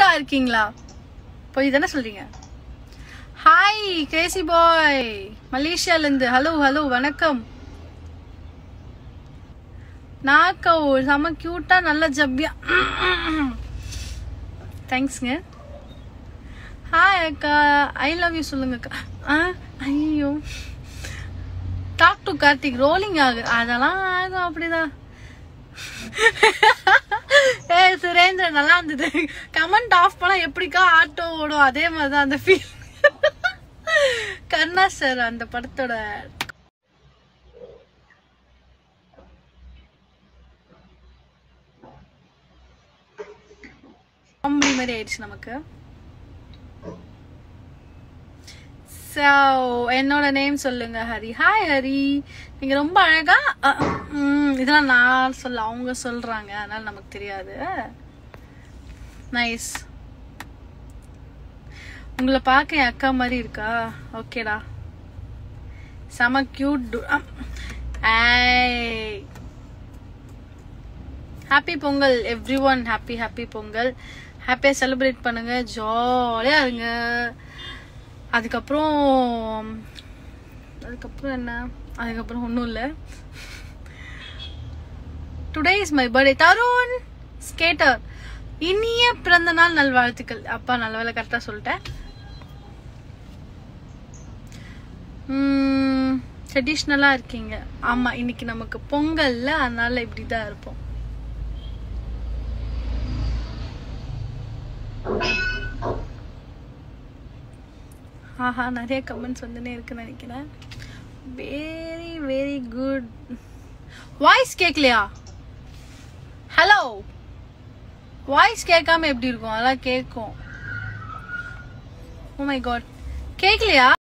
கியூட்டா இருக்கீங்களா போய் தானே சொல்றீங்க ஹாய் கிரேசி பாய் மலேசியால இருந்து ஹலோ ஹலோ வணக்கம் நாக்கோ செம கியூட்டா நல்ல ஜப்பியா தேங்க்ஸ்ங்க ஹாய் அக்கா ஐ லவ் யூ சொல்லுங்க அக்கா ஆ ஐயோ டாக் டு கார்த்திக் ரோலிங் ஆகு அதெல்லாம் ஆகும் அப்படிதான் ஏ சுரேந்திரன் நல்லா இருந்தது கமெண்ட் ஆஃப் பண்ணா எப்படிக்கா ஆட்டோ ஓடும் அதே மாதிரிதான் அந்த ஃபீல் கருணா சார் அந்த படத்தோட காமெடி மாதிரி ஆயிடுச்சு நமக்கு ஸோ என்னோட நேம் சொல்லுங்க ஹரி ஹாய் ஹரி நீங்க ரொம்ப அழகா அ, ம், இதெல்லாம் நான் சொல்ல அவங்க சொல்றாங்க அதனால நமக்கு தெரியாது நைஸ் உங்களை பார்க்க என் அக்கா மாதிரி இருக்கா ஓகேடா செம cute happy Pongal everyone happy happy Pongal ஹாப்பியாக செலிப்ரேட் பண்ணுங்க ஜாலியாக இருங்க அதுக்கப்புறம் அதுக்கப்புறம் என்ன அதுக்கப்புறம் ஒன்றும் இல்லை today is my birthday Tarun skater இனிய பிறந்த நாள் நல்வாழ்த்துக்கள் அப்பா நல்ல வேலை கரெக்டாக சொல்லிட்டேன் ட்ரெடிஷ்னலாக இருக்கீங்க ஆமாம் இன்னைக்கு நமக்கு பொங்கல்ல அதனால இப்படி தான் இருப்போம் ஆஹா நிறைய கமெண்ட்ஸ் வந்துனே இருக்குன்னு நினைக்கிறேன் வெரி வெரி குட் வாய்ஸ் கேட்கலையா ஹலோ வாய்ஸ் கேட்காம எப்படி இருக்கும் அதெல்லாம் கேட்கும் ஓ மை காட் கேட்கலையா